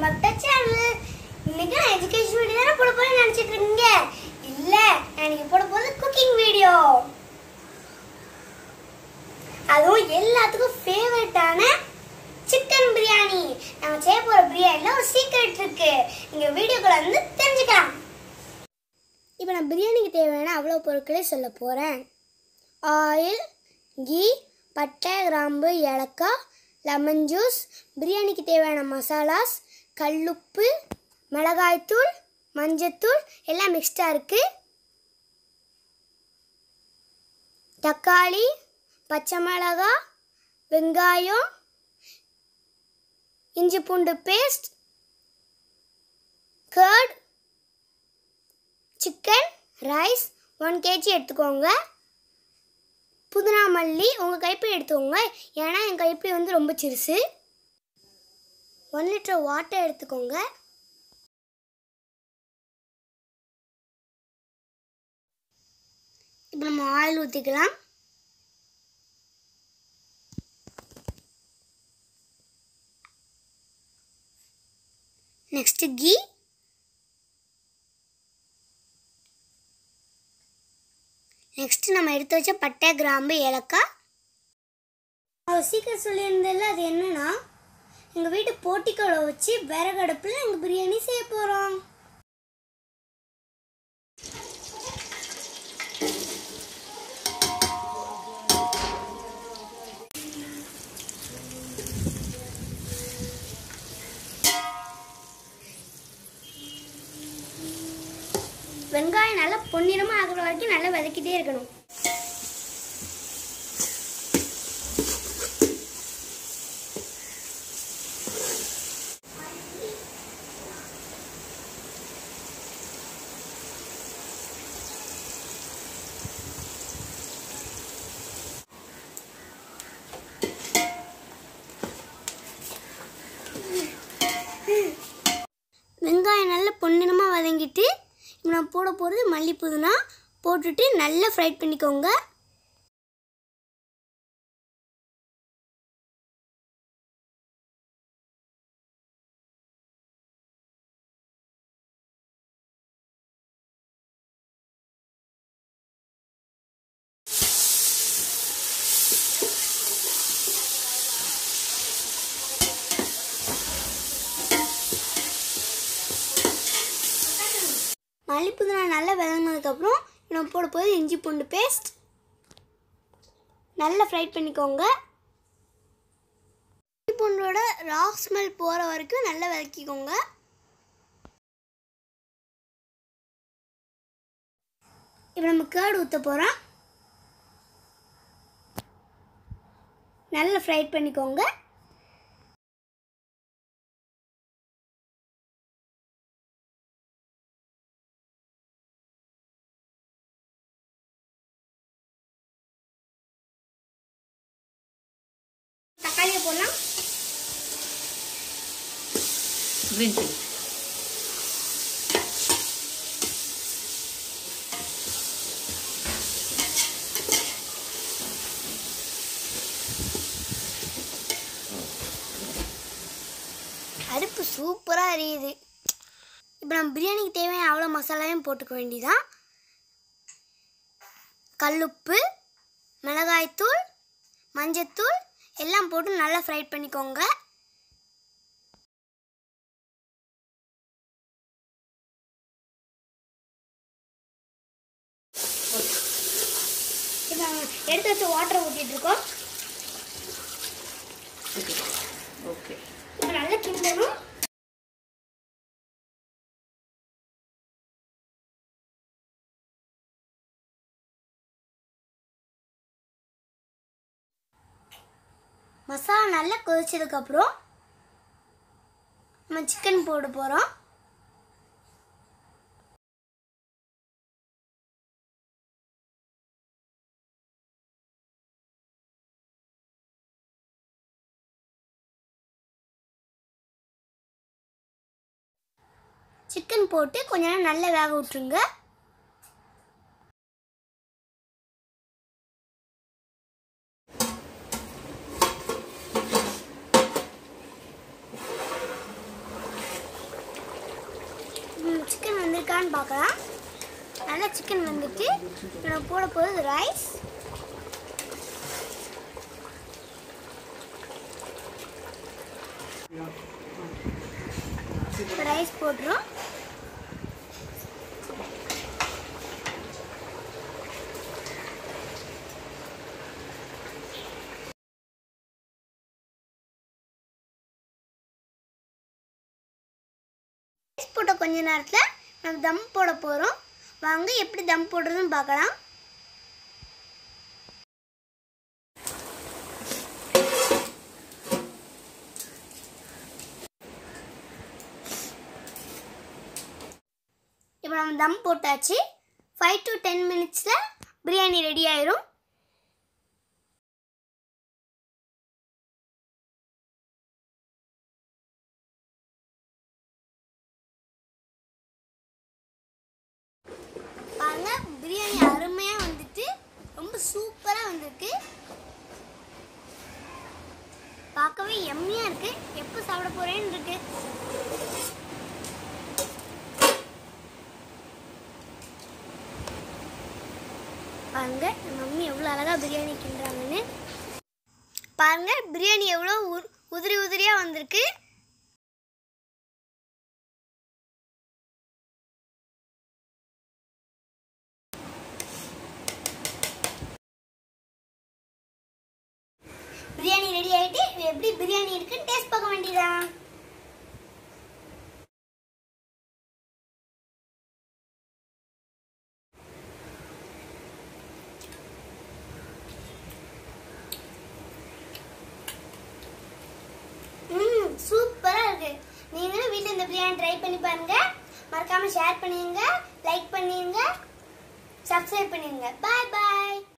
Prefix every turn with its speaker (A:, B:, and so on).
A: Back to channel இன்னைக்கு நான் education video தானே போட போறேன்னு நினைச்சிட்டு இருக்கீங்க இல்ல நான் இன்னைக்கு போட போறது குக்கிங் வீடியோ அதுவும் எல்லாத்துக்கும் ஃபேவரட்டான சிக்கன் பிரியாணி நம்ம செய்ய போற பிரியாணில ஒரு சீக்ரெட் இருக்கு நீங்க வீடியோக்குள்ள வந்து தெரிஞ்சுக்கலாம் இப்போ நான் பிரியாணிக்கு தேவையான அவ்வளோ பொருட்களை சொல்ல போகிறேன் ஆயில் கீ பட்டை கிராம்பு ஏலக்காய் லெமன் ஜூஸ் பிரியாணிக்கு தேவையான மசாலாஸ் கல்லுப்பு மிளகாய்த்தூள் மஞ்சத்தூள் எல்லாம் மிக்ஸ்டாக இருக்குது தக்காளி பச்சை மிளகாய் வெங்காயம் இஞ்சி பூண்டு paste curd chicken rice one K G எடுத்துக்கோங்க புதினா மல்லி உங்கள் கைப்பிடி எடுத்துக்கோங்க ஏன்னா என் கைப்பிடி வந்து ரொம்ப சிறுசு ஒன் லிட்டர் வாட்டர் எடுத்துக்கோங்க இப்போ நம்ம ஆயில் ஊற்றிக்கலாம் நெக்ஸ்ட்டு கீ நெக்ஸ்ட் நம்ம எடுத்து வச்ச பட்டை கிராம்பு ஏலக்காய் அவர் சீக்கிரம் சொல்லியிருந்ததில்ல அது என்னன்னா எங்கள் வீட்டு போட்டிக்கோளை வச்சு விறகடுப்பில் எங்கள் பிரியாணி செய்ய போகிறோம் வெங்காயம் நல்லா பொன்னிறமாக ஆகுற வரைக்கும் நல்லா வதக்கிட்டே இருக்கணும் வெங்காயம் நல்லா பொன்னிறமாக வதங்கிட்டு இப்போ நான் போட போகிறது மல்லி புதினா போட்டுட்டு நல்லா ஃப்ரை பண்ணிக்கோங்க மல்லி புதினா நல்லா விளங்கினதுக்கப்புறம் நம்ம போட போது இஞ்சி பூண்டு பேஸ்ட் நல்லா ஃப்ரை பண்ணிக்கோங்க இஞ்சி பூண்டோட ரா ஸ்மெல் போகிற வரைக்கும் நல்லா வதக்கிக்கோங்க இப்போ நம்ம கேர்டு ஊற்ற போகிறோம் நல்லா ஃப்ரை பண்ணிக்கோங்க தக்காளியை போடலாம்
B: green chili.
A: அடுப்பு சூப்பராக எரியுது இப்போ நம்ம பிரியாணிக்கு தேவையான அவ்வளோ மசாலாவையும் போட்டுக்க வேண்டியதான் கல்லுப்பு மிளகாய்த்தூள் மஞ்சத்தூள் எல்லாம் போட்டு நல்லா ஃப்ரை பண்ணிக்கோங்க இப்போ நம்ம எடுத்து வச்ச வாட்டரை ஊற்றிட்டு இருக்கோம்
B: Okay. Okay.
A: இப்போ நல்லா கிண்டணும் மசாலா நல்லா கொதிச்சதுக்கப்புறம் நம்ம சிக்கன் போட போகிறோம் சிக்கன் போட்டு கொஞ்ச நேரம் நல்லா வேக விட்டுருங்க இருக்கான்னு பார்க்கலாம் நல்லா சிக்கன் வந்துட்டு இப்போ நம்ம போட போகிறது ரைஸ் இப்போ ரைஸ் போட்டுரும் ரைஸ் போட்ட கொஞ்ச நேரத்தில் நம்ம தம் போட போகிறோம் வாங்க எப்படி தம் போடுறதுன்னு பார்க்கலாம் இப்போ நம்ம தம் போட்டாச்சு ஃபைவ் டு டென் மினிட்ஸில் பிரியாணி ரெடி ஆயிரும் பாருங்க பிரியாணி அருமையா வந்துட்டு ரொம்ப சூப்பரா வந்திருக்கு பார்க்கவே எம்மியா இருக்கு எப்போ சாப்பிட போறேன்னு இருக்கு பாருங்க என் மம்மி எவ்வளோ அழகா பிரியாணி கிண்டுறாங்கன்னு பாருங்க பிரியாணி எவ்வளோ உ- உதிரி உதிரியா வந்திருக்கு பிரியாணி ரெடி ஆயிட்டு இது எப்படி பிரியாணி இருக்குன்னு டேஸ்ட் பார்க்க வேண்டியதான் ம் சூப்பரா இருக்கு நீங்களும் வீட்டில் இந்த பிரியாணி ட்ரை பண்ணி பாருங்க மறக்காம ஷேர் பண்ணிடுங்க லைக் பண்ணிடுங்க சப்ஸ்கிரைப் பண்ணிடுங்க பாய் பாய்